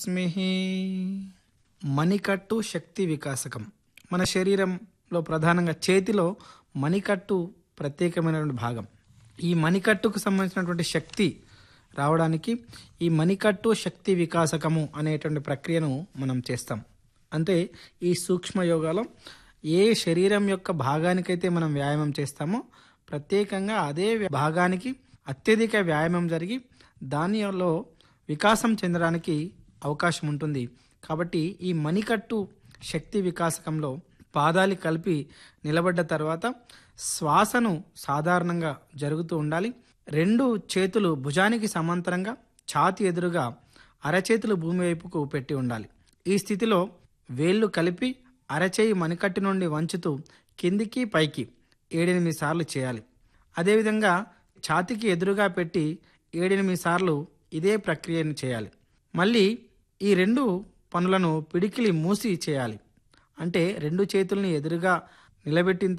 స్మిః మణికట్టు శక్తి వికాసకం మన శరీరంలో ప్రధానంగా చేతిలో మణికట్టు ప్రత్యేకమైనటువంటి భాగం ఈ మణికట్టుకు సంబంధించినటువంటి శక్తి రావడానికి ఈ మణికట్టు శక్తి వికాసకము అనేటువంటి ప్రక్రియను మనం చేస్తాం అంటే ఈ సూక్ష్మ యోగాలో ఏ శరీరం యొక్క భాగానికైతే మనం వ్యాయామం చేస్తామో ప్రత్యేకంగా అదే భాగానికి అత్యధిక వ్యాయామం జరిగి దానిలో వికాసం చెందడానికి అవకాశం ఉంటుంది కాబట్టి ఈ మణికట్టు శక్తి వికాసకంలో పాదాలు కలిపి నిలబడ్డ తర్వాత శ్వాసను సాధారణంగా జరుగుతూ ఉండాలి రెండు చేతులు భుజానికి సమాంతరంగా ఛాతి ఎదురుగా అరచేతులు భూమి వైపుకు పెట్టి ఉండాలి ఈ స్థితిలో వేళ్ళు కలిపి అరచేయి మణికట్టు నుండి వంచుతూ కిందికి పైకి ఏడెనిమిది సార్లు చేయాలి అదేవిధంగా ఛాతికి ఎదురుగా పెట్టి ఏడెనిమిది సార్లు ఇదే ప్రక్రియను చేయాలి మళ్ళీ ఈ రెండు పనులను పిడికిలి మూసి చేయాలి అంటే రెండు చేతుల్ని ఎదురుగా నిలబెట్టిన